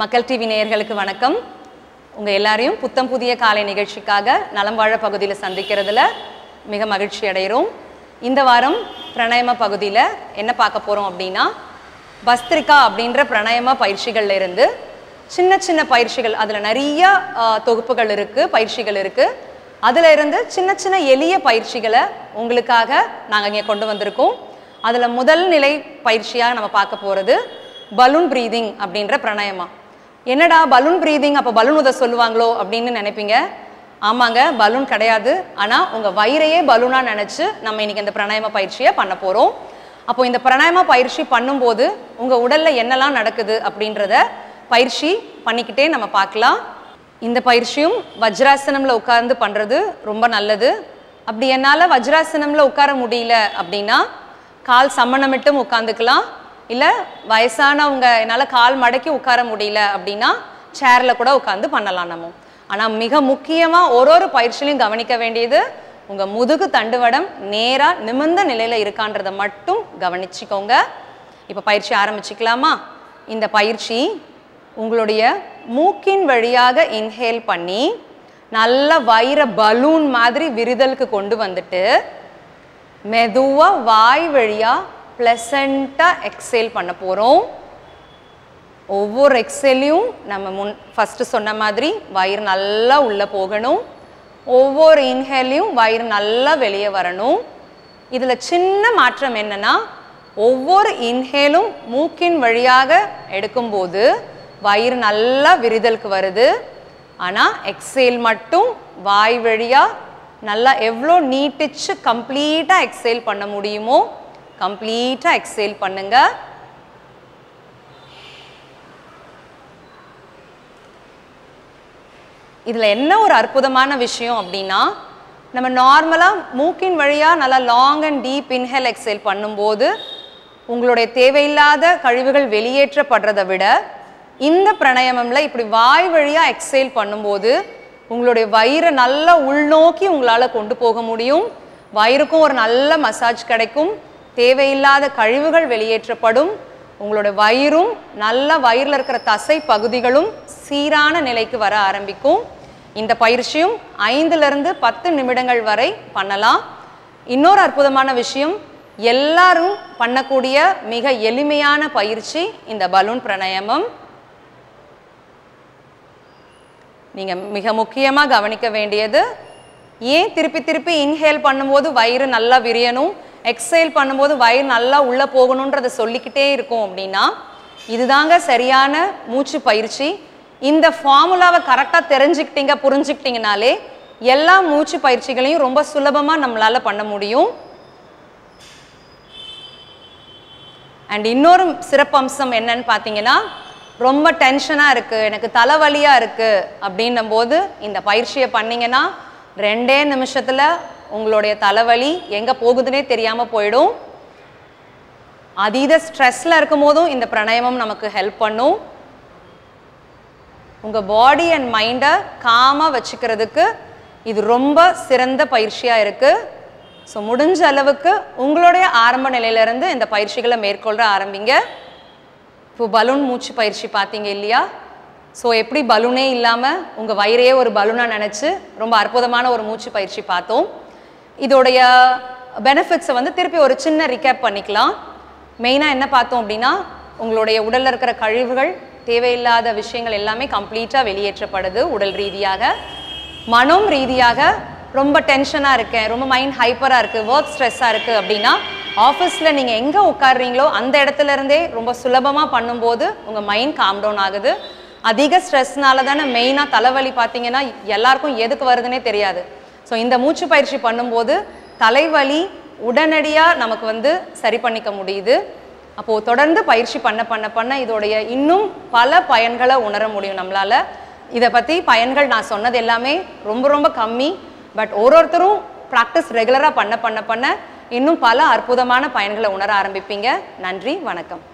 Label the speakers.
Speaker 1: மக்கள் டிவி நேயர்களுக்கு வணக்கம் உங்கள் எல்லாரையும் புத்தம் புதிய காலை நிகழ்ச்சிக்காக நலம் வாழ பகுதியில் சந்திக்கிறதுல மிக மகிழ்ச்சி அடைகிறோம் இந்த வாரம் பிரணயம பகுதியில் என்ன பார்க்க போகிறோம் அப்படின்னா பஸ்திரிகா அப்படின்ற பிரணயம பயிற்சிகள்ல இருந்து சின்ன சின்ன பயிற்சிகள் அதில் நிறைய ஆ, தொகுப்புகள் இருக்குது பயிற்சிகள் இருக்குது அதில் இருந்து சின்ன சின்ன எளிய பயிற்சிகளை உங்களுக்காக நாங்கள் இங்கே கொண்டு வந்திருக்கோம் அதில் முதல் நிலை பயிற்சியாக நம்ம பார்க்க போகிறது பலூன் ப்ரீதிங் அப்படின்ற பிரணயமா என்னடா பலூன் ப்ரீதிங் அப்போ பலூன் உத சொல்லுவாங்களோ அப்படின்னு நினைப்பீங்க ஆமாங்க பலூன் கிடையாது ஆனால் உங்கள் வயிறையே பலூனாக நினச்சி நம்ம இன்னைக்கு இந்த பிரணயம பயிற்சியை பண்ண போகிறோம் அப்போ இந்த பிரணயம பயிற்சி பண்ணும்போது உங்கள் உடலில் என்னெல்லாம் நடக்குது அப்படின்றத பயிற்சி பண்ணிக்கிட்டே நம்ம பார்க்கலாம் இந்த பயிற்சியும் வஜ்ராசனம்ல உட்கார்ந்து பண்றது ரொம்ப நல்லது அப்படி என்னால் வஜ்ராசனம்ல உட்கார முடியல அப்படின்னா கால் சம்மணமிட்டும் உட்காந்துக்கலாம் இல்லை வயசானவங்க என்னால் கால் மடக்கி உட்கார முடியல அப்படின்னா சேரில் கூட உட்காந்து பண்ணலாம் நம்ம ஆனால் மிக முக்கியமாக ஒரு ஒரு பயிற்சியிலையும் கவனிக்க வேண்டியது உங்கள் முதுகு தண்டுவடம் நேராக நிமிர்ந்த நிலையில் இருக்கான்றதை மட்டும் கவனிச்சுக்கோங்க இப்போ பயிற்சி ஆரம்பிச்சுக்கலாமா இந்த பயிற்சி உங்களுடைய மூக்கின் வழியாக இன்ஹேல் பண்ணி நல்ல வயிற பலூன் மாதிரி விரிதலுக்கு கொண்டு வந்துட்டு மெதுவா வாய் வழியா பிளசண்டா எக்ஸேல் பண்ண போறோம் ஒவ்வொரு எக்ஸேலையும் நம்ம முன் ஃபர்ஸ்ட் சொன்ன மாதிரி வயிறு நல்லா உள்ள போகணும் ஒவ்வொரு இன்ஹேலையும் வயிறு நல்லா வெளியே வரணும் இதுல சின்ன மாற்றம் என்னன்னா ஒவ்வொரு இன்ஹேலும் மூக்கின் வழியாக எடுக்கும்போது வயிறு நல்லா விரிதலுக்கு வருது ஆனா எக்ஸேல் மட்டும் வாய் வழியா நல்லா எவ்வளோ நீட்டிச்சு கம்ப்ளீட்டா எக்ஸேல் பண்ண முடியுமோ கம்ப்ளீட்டா எக்ஸேல் பண்ணுங்க இதுல என்ன ஒரு அற்புதமான விஷயம் அப்படின்னா நம்ம நார்மலா மூக்கின் வழியா நல்லா long and deep inhale exhale பண்ணும்போது உங்களுடைய தேவையில்லாத கழிவுகள் வெளியேற்றப்படுறதை விட இந்த பிரணயமம்ல இப்படி வாய் வழியா எக்ஸேல் பண்ணும்போது உங்களுடைய வயிறை நல்லா உள்நோக்கி உங்களால கொண்டு போக முடியும் வயிறுக்கும் ஒரு நல்ல மசாஜ் கிடைக்கும் தேவையில்லாத கழிவுகள் வெளியேற்றப்படும் உங்களுடைய வயிறும் நல்ல வயிறில் இருக்கிற தசை பகுதிகளும் சீரான நிலைக்கு வர ஆரம்பிக்கும் இந்த பயிற்சியும் ஐந்துல இருந்து பத்து நிமிடங்கள் வரை பண்ணலாம் இன்னொரு அற்புதமான விஷயம் எல்லாரும் பண்ணக்கூடிய மிக எளிமையான பயிற்சி இந்த பலூன் பிரணயமம் நீங்க மிக முக்கியமா கவனிக்க வேண்டியது ஏன் திருப்பி திருப்பி இன்ஹேல் பண்ணும்போது வயிறு நல்லா விரியணும் எக்ஸேல் பண்ணும்போது வயிறு நல்லா உள்ள போகணுன்றதை சொல்லிக்கிட்டே இருக்கும் அப்படின்னா இதுதாங்க சரியான மூச்சு பயிற்சி இந்த ஃபார்முலாவை கரெக்டாக தெரிஞ்சுக்கிட்டீங்க புரிஞ்சுக்கிட்டீங்கனாலே எல்லா மூச்சு பயிற்சிகளையும் ரொம்ப சுலபமா நம்மளால பண்ண முடியும் அண்ட் இன்னொரு சிறப்பம்சம் என்னன்னு பார்த்தீங்கன்னா ரொம்ப டென்ஷனாக இருக்குது எனக்கு தலைவலியாக இருக்குது அப்படின்னும் போது இந்த பயிற்சியை பண்ணீங்கன்னா ரெண்டே நிமிஷத்தில் உங்களுடைய தலைவலி எங்கே போகுதுன்னே தெரியாமல் போயிடும் அதீத ஸ்ட்ரெஸ்ல இருக்கும் போதும் இந்த பிரணயமம் நமக்கு ஹெல்ப் பண்ணும் உங்கள் பாடி அண்ட் மைண்டை காமாக வச்சுக்கிறதுக்கு இது ரொம்ப சிறந்த பயிற்சியாக இருக்குது ஸோ முடிஞ்ச அளவுக்கு உங்களுடைய ஆரம்ப நிலையிலேருந்து இந்த பயிற்சிகளை மேற்கொள்ள ஆரம்பிங்க இப்போ பலூன் மூச்சு பயிற்சி பார்த்தீங்க இல்லையா ஸோ எப்படி பலூனே இல்லாமல் உங்கள் வயிறையே ஒரு பலூனாக நினச்சி ரொம்ப அற்புதமான ஒரு மூச்சு பயிற்சி பார்த்தோம் இதோடைய பெனிஃபிட்ஸை வந்து திருப்பி ஒரு சின்ன ரிகேப் பண்ணிக்கலாம் மெயினாக என்ன பார்த்தோம் அப்படின்னா உங்களுடைய உடலில் இருக்கிற கழிவுகள் தேவையில்லாத விஷயங்கள் எல்லாமே கம்ப்ளீட்டாக வெளியேற்றப்படுது உடல் ரீதியாக மனம் ரீதியாக ரொம்ப டென்ஷனாக இருக்கேன் ரொம்ப மைண்ட் ஹைப்பராக இருக்குது ஒர்க் ஸ்ட்ரெஸ்ஸாக இருக்குது அப்படின்னா ஆஃபீஸில் நீங்கள் எங்கே உட்காடுறீங்களோ அந்த இடத்துல இருந்தே ரொம்ப சுலபமாக பண்ணும்போது உங்கள் மைண்ட் காம் டவுன் ஆகுது அதிக ஸ்ட்ரெஸ்னால தானே மெயினாக தலைவலி பார்த்தீங்கன்னா எல்லாருக்கும் எதுக்கு வருதுன்னே தெரியாது ஸோ இந்த மூச்சு பயிற்சி பண்ணும்போது தலைவலி உடனடியாக நமக்கு வந்து சரி பண்ணிக்க முடியுது அப்போது தொடர்ந்து பயிற்சி பண்ண பண்ண பண்ண இதோடைய இன்னும் பல பயன்களை உணர முடியும் நம்மளால் இதை பற்றி பயன்கள் நான் சொன்னது எல்லாமே ரொம்ப ரொம்ப கம்மி பட் ஒரு ஒருத்தரும் ப்ராக்டிஸ் ரெகுலராக பண்ண பண்ண பண்ண இன்னும் பல அற்புதமான பயன்களை உணர ஆரம்பிப்பீங்க நன்றி வணக்கம்